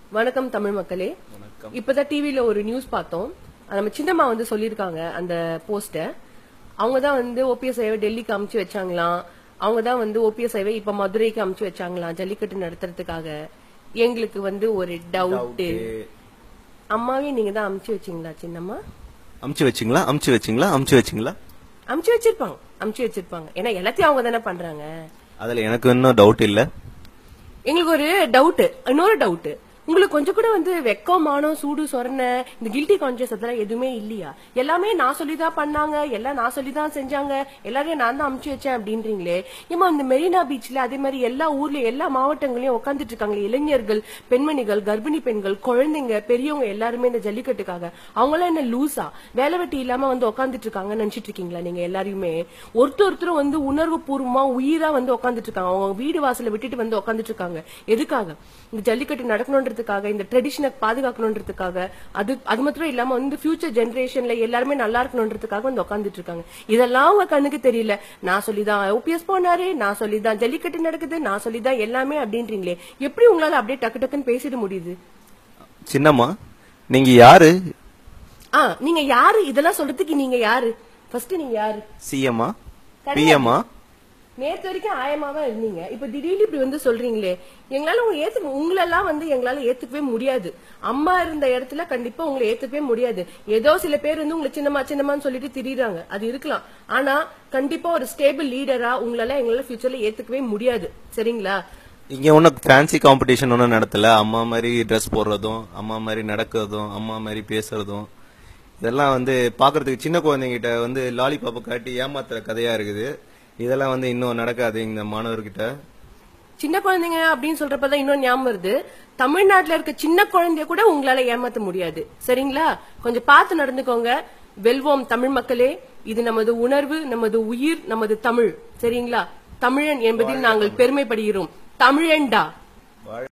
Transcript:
வணக்கம் தமிழ் மக்களே இப்பதான் டிவில ஒரு நியூஸ் பார்த்தோம் அது நம்ம சின்னம்மா வந்து சொல்லியிருக்காங்க அந்த போஸ்ட அவங்க தான் வந்து ஓபிஎஸ் ஐவை டெல்லிக்கு அமுச்சு வச்சாங்களாம் அவங்க தான் வந்து ஓபிஎஸ் ஐவை இப்ப மதுரைக்கு அமுச்சு வச்சாங்களாம் ஜல்லிக்கட்டு நடத்துறதுக்காக எங்களுக்கு வந்து ஒரு டவுட் அம்மாவே நீங்க தான் அமுச்சு வச்சீங்களா சின்னம்மா அமுச்சு வச்சிங்களா அமுச்சு வச்சிங்களா அமுச்சு வச்சிங்களா அமுச்சு வச்சிருப்பாங்க அமுச்சு வச்சிருப்பாங்க ஏன்னா எல்லாத்தையும் அவங்க தானே பண்றாங்க அதுல எனக்கு இன்னும் டவுட் இல்ல எங்களுக்கு ஒரு டவுட் இன்னொரு டவுட் உங்களுக்கு கொஞ்சம் கூட வந்து வெக்கம் மானம் சூடு சொரண இந்த கில்ட்டி கான்சியஸ் அதெல்லாம் எதுவுமே இல்லையா எல்லாமே நான் சொல்லிதான் பண்ணாங்க எல்லாம் நான் சொல்லிதான் செஞ்சாங்க எல்லாரையும் நான் தான் அமுச்சு வச்சேன் அப்படின்றீங்களே ஏமா இந்த மெரினா பீச்ல அதே மாதிரி எல்லா ஊர்ல எல்லா மாவட்டங்களையும் உட்காந்துட்டு இருக்காங்க இளைஞர்கள் பெண்மணிகள் கர்ப்பிணி பெண்கள் குழந்தைங்க பெரியவங்க எல்லாருமே இந்த ஜல்லிக்கட்டுக்காக அவங்க எல்லாம் என்ன லூசா வேலை வெட்டி இல்லாம வந்து உட்காந்துட்டு இருக்காங்கன்னு நினைச்சிட்டு இருக்கீங்களா நீங்க எல்லாரையுமே ஒருத்தர் ஒருத்தரும் வந்து உணர்வு பூர்வமா உயிரா வந்து உட்காந்துட்டு இருக்காங்க அவங்க வீடு வாசல விட்டுட்டு வந்து உட்காந்துட்டு இருக்காங்க எதுக்காக இந்த ஜல்லிக்கட்டு நடக்கணுன்றதுக்காக இந்த ட்ரெடிஷனை பாதுகாக்கணுன்றதுக்காக அது அது மாத்திரம் இல்லாம வந்து ஃபியூச்சர் ஜெனரேஷன்ல எல்லாருமே நல்லா இருக்கணுன்றதுக்காக வந்து உட்காந்துட்டு இருக்காங்க இதெல்லாம் உங்க கண்ணுக்கு தெரியல நான் சொல்லிதான் ஓபிஎஸ் போனாரு நான் சொல்லிதான் ஜல்லிக்கட்டு நடக்குது நான் சொல்லிதான் எல்லாமே அப்படின்றீங்களே எப்படி உங்களால அப்படியே டக்கு டக்குன்னு பேசிட முடியுது சின்னம்மா நீங்க யாரு ஆ நீங்க யாரு இதெல்லாம் சொல்றதுக்கு நீங்க யாரு ஃபர்ஸ்ட் நீங்க யாரு சிஎம்மா கிடையாது. பிஎம்மா நேத்து வரைக்கும் ஆயமாவா இருந்தீங்க இப்ப திடீர்னு இப்படி வந்து சொல்றீங்களே எங்களால உங்க ஏத்துக்க உங்களெல்லாம் வந்து எங்களால ஏத்துக்கவே முடியாது அம்மா இருந்த இடத்துல கண்டிப்பா உங்களை ஏத்துக்கவே முடியாது ஏதோ சில பேர் வந்து உங்களை சின்னம்மா சின்னம்மான்னு சொல்லிட்டு திரியுறாங்க அது இருக்கலாம் ஆனா கண்டிப்பா ஒரு ஸ்டேபிள் லீடரா உங்களால எங்களால ஃபியூச்சர்ல ஏத்துக்கவே முடியாது சரிங்களா இங்க ஒன்னும் ஃபேன்சி காம்படிஷன் ஒன்றும் நடத்தல அம்மா மாதிரி ட்ரெஸ் போடுறதும் அம்மா மாதிரி நடக்கிறதும் அம்மா மாதிரி பேசுறதும் இதெல்லாம் வந்து பாக்குறதுக்கு சின்ன குழந்தைங்கிட்ட வந்து லாலிபாப்பை காட்டி ஏமாத்துற கதையா இருக்குது இதெல்லாம் வந்து இன்னும் நடக்காது இந்த மாணவர்கிட்ட சின்ன குழந்தைங்க அப்படின்னு சொல்றப்பதான் இன்னும் ஞாபகம் வருது தமிழ்நாட்டுல இருக்க சின்ன குழந்தைய கூட உங்களால ஏமாத்த முடியாது சரிங்களா கொஞ்சம் பார்த்து நடந்துக்கோங்க வெல்வோம் தமிழ் மக்களே இது நமது உணர்வு நமது உயிர் நமது தமிழ் சரிங்களா தமிழன் என்பதில் நாங்கள் பெருமைப்படுகிறோம் தமிழன்டா